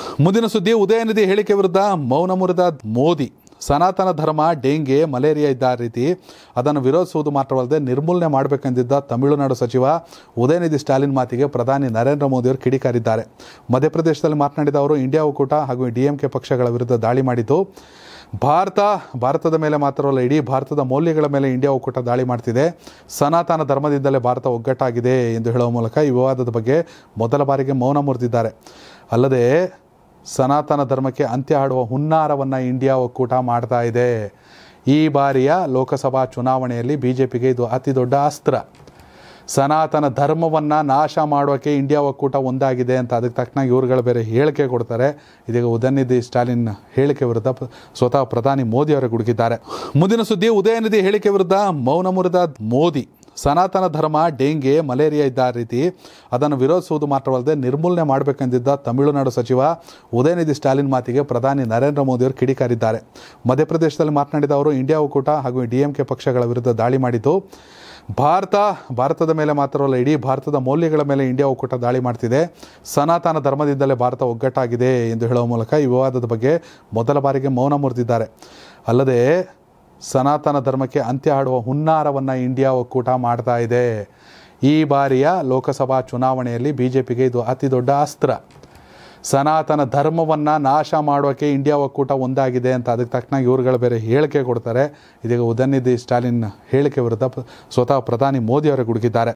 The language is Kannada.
ಮುಂದಿನ ಸುದ್ದಿ ಉದಯನಿಧಿ ಹೇಳಿಕೆ ವಿರುದ್ಧ ಮೌನ ಮುರಿದ ಮೋದಿ ಸನಾತನ ಧರ್ಮ ಡೆಂಗೆ ಮಲೇರಿಯಾ ಇದ್ದ ರೀತಿ ಅದನ್ನು ವಿರೋಧಿಸುವುದು ಮಾತ್ರವಲ್ಲದೆ ನಿರ್ಮೂಲನೆ ಮಾಡಬೇಕೆಂದಿದ್ದ ತಮಿಳುನಾಡು ಸಚಿವ ಉದಯನಿಧಿ ಸ್ಟಾಲಿನ್ ಮಾತಿಗೆ ಪ್ರಧಾನಿ ನರೇಂದ್ರ ಮೋದಿಯವರು ಕಿಡಿಕಾರಿದ್ದಾರೆ ಮಧ್ಯಪ್ರದೇಶದಲ್ಲಿ ಮಾತನಾಡಿದ ಅವರು ಇಂಡಿಯಾ ಒಕ್ಕೂಟ ಹಾಗೂ ಡಿಎಂಕೆ ಪಕ್ಷಗಳ ವಿರುದ್ಧ ದಾಳಿ ಮಾಡಿದ್ದು ಭಾರತ ಭಾರತದ ಮೇಲೆ ಮಾತ್ರವಲ್ಲ ಇಡೀ ಭಾರತದ ಮೌಲ್ಯಗಳ ಮೇಲೆ ಇಂಡಿಯಾ ಒಕ್ಕೂಟ ದಾಳಿ ಮಾಡ್ತಿದೆ ಸನಾತನ ಧರ್ಮದಿಂದಲೇ ಭಾರತ ಒಗ್ಗಟ್ಟಾಗಿದೆ ಎಂದು ಹೇಳುವ ಮೂಲಕ ಈ ವಿವಾದದ ಬಗ್ಗೆ ಮೊದಲ ಬಾರಿಗೆ ಮೌನ ಮುರಿದಿದ್ದಾರೆ ಅಲ್ಲದೆ ಸನಾತನ ಧರ್ಮಕ್ಕೆ ಅಂತ್ಯ ಹಾಡುವ ಹುನ್ನಾರವನ್ನು ಇಂಡಿಯಾ ಒಕ್ಕೂಟ ಮಾಡ್ತಾ ಇದೆ ಈ ಬಾರಿಯ ಲೋಕಸಭಾ ಚುನಾವಣೆಯಲ್ಲಿ ಬಿ ಜೆ ಪಿಗೆ ಇದು ಅತಿ ದೊಡ್ಡ ಅಸ್ತ್ರ ಸನಾತನ ಧರ್ಮವನ್ನು ನಾಶ ಮಾಡೋಕ್ಕೆ ಇಂಡಿಯಾ ಒಕ್ಕೂಟ ಒಂದಾಗಿದೆ ಅಂತ ಅದಕ್ಕೆ ತಕ್ಕನಾಗಿ ಇವ್ರುಗಳು ಬೇರೆ ಹೇಳಿಕೆ ಕೊಡ್ತಾರೆ ಇದೀಗ ಉದಯನಿಧಿ ಸ್ಟಾಲಿನ್ ಹೇಳಿಕೆ ವಿರುದ್ಧ ಪ- ಸ್ವತಃ ಪ್ರಧಾನಿ ಮೋದಿ ಅವರು ಗುಡುಗಿದ್ದಾರೆ ಮುಂದಿನ ಸುದ್ದಿ ಉದಯನಿಧಿ ಹೇಳಿಕೆ ವಿರುದ್ಧ ಮೌನ ಮುರಿದ ಮೋದಿ ಸನಾತನ ಧರ್ಮ ಡೆಂಗೆ ಮಲೇರಿಯಾ ಇದ್ದ ರೀತಿ ಅದನ್ನು ವಿರೋಧಿಸುವುದು ಮಾತ್ರವಲ್ಲದೆ ನಿರ್ಮೂಲನೆ ಮಾಡಬೇಕೆಂದಿದ್ದ ತಮಿಳುನಾಡು ಸಚಿವ ಉದಯನಿಧಿ ಸ್ಟಾಲಿನ್ ಮಾತಿಗೆ ಪ್ರಧಾನಿ ನರೇಂದ್ರ ಮೋದಿಯವರು ಕಿಡಿಕಾರಿದ್ದಾರೆ ಮಧ್ಯಪ್ರದೇಶದಲ್ಲಿ ಮಾತನಾಡಿದ ಅವರು ಇಂಡಿಯಾ ಒಕ್ಕೂಟ ಹಾಗೂ ಡಿಎಂಕೆ ಪಕ್ಷಗಳ ವಿರುದ್ಧ ದಾಳಿ ಮಾಡಿದ್ದು ಭಾರತ ಭಾರತದ ಮೇಲೆ ಮಾತ್ರವಲ್ಲ ಇಡೀ ಭಾರತದ ಮೌಲ್ಯಗಳ ಮೇಲೆ ಇಂಡಿಯಾ ಒಕ್ಕೂಟ ದಾಳಿ ಮಾಡ್ತಿದೆ ಸನಾತನ ಧರ್ಮದಿಂದಲೇ ಭಾರತ ಒಗ್ಗಟ್ಟಾಗಿದೆ ಎಂದು ಹೇಳುವ ಮೂಲಕ ಈ ವಿವಾದದ ಬಗ್ಗೆ ಮೊದಲ ಬಾರಿಗೆ ಮೌನ ಮುರಿದಿದ್ದಾರೆ ಅಲ್ಲದೆ ಸನಾತನ ಧರ್ಮಕ್ಕೆ ಅಂತ್ಯ ಹಾಡುವ ಹುನ್ನಾರವನ್ನು ಇಂಡಿಯಾ ಒಕ್ಕೂಟ ಮಾಡ್ತಾ ಇದೆ ಈ ಬಾರಿಯ ಲೋಕಸಭಾ ಚುನಾವಣೆಯಲ್ಲಿ ಬಿ ಜೆ ಪಿಗೆ ಇದು ಅತಿ ದೊಡ್ಡ ಅಸ್ತ್ರ ಸನಾತನ ಧರ್ಮವನ್ನು ನಾಶ ಮಾಡೋಕ್ಕೆ ಇಂಡಿಯಾ ಒಕ್ಕೂಟ ಒಂದಾಗಿದೆ ಅಂತ ಅದಕ್ಕೆ ತಕ್ಕನಾಗಿ ಇವ್ರುಗಳು ಬೇರೆ ಹೇಳಿಕೆ ಕೊಡ್ತಾರೆ ಇದೀಗ ಉದಯನಿಧಿ ಸ್ಟಾಲಿನ್ ಹೇಳಿಕೆ ವಿರುದ್ಧ ಪ- ಸ್ವತಃ ಪ್ರಧಾನಿ ಮೋದಿ ಅವರು ಗುಡುಗಿದ್ದಾರೆ